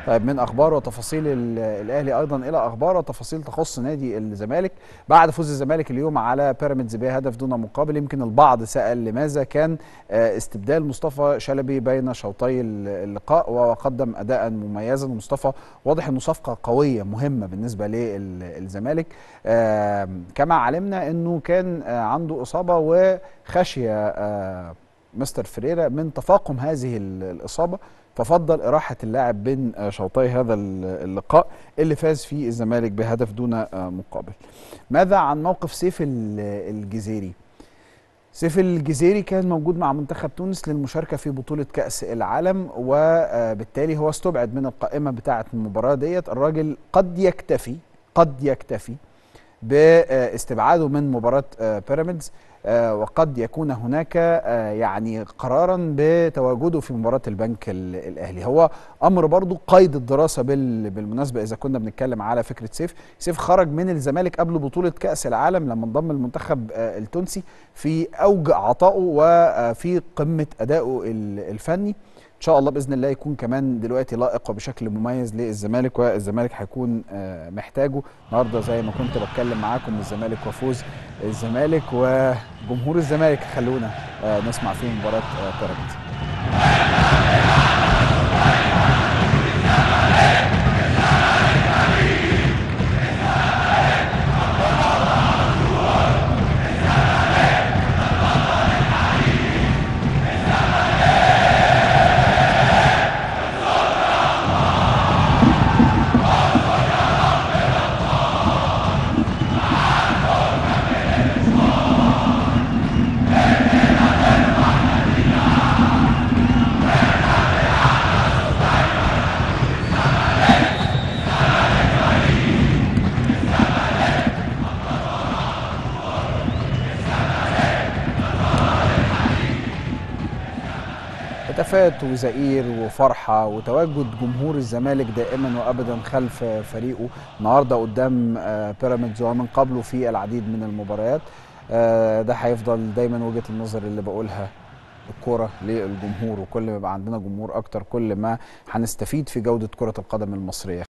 طيب من اخبار وتفاصيل ال- الاهلي ايضا الى اخبار وتفاصيل تخص نادي الزمالك بعد فوز الزمالك اليوم على بيراميدز بهدف دون مقابل يمكن البعض سال لماذا كان آه، استبدال مصطفى شلبي بين شوطي ال- اللقاء وقدم اداء مميزا ومصطفى واضح انه صفقه قويه مهمه بالنسبه للزمالك آه، كما علمنا انه كان آه، عنده اصابه وخشيه آه، مستر فريرا من تفاقم هذه ال- الاصابه ففضل إراحة اللاعب بين آه، شوطي هذا ال- اللقاء اللي فاز فيه الزمالك بهدف دون آه، مقابل ماذا عن موقف سيف ال- الجزيري سيف الجزيري كان موجود مع منتخب تونس للمشاركة في بطولة كأس العالم وبالتالي هو استبعد من القائمة بتاعة المباراة ديت الراجل قد يكتفي قد يكتفي باستبعاده من مباراة آه، بيراميدز آه، وقد يكون هناك آه، يعني قرارا بتواجده في مباراة البنك ال- الأهلي هو أمر برضو قيد الدراسة بال- بالمناسبة إذا كنا بنتكلم على فكرة سيف سيف خرج من الزمالك قبل بطولة كأس العالم لما انضم المنتخب آه، التونسي في أوج عطائه وفي قمة أدائه ال- الفني ان شاء الله باذن الله يكون كمان دلوقتي لائق وبشكل مميز للزمالك والزمالك هيكون آه، محتاجه النهارده زي ما كنت بتكلم معاكم الزمالك وفوز الزمالك وجمهور الزمالك خلونا آه، نسمع فيه مباراه آه، بيراميدز هتافات وزئير وفرحه وتواجد جمهور الزمالك دائما وابدا خلف فريقه النهارده قدام آه، بيراميدز ومن قبله في العديد من المباريات آه، ده هيفضل دايما وجهه النظر اللي بقولها الكرة للجمهور وكل ما يبقى عندنا جمهور اكتر كل ما هنستفيد في جودة كرة القدم المصرية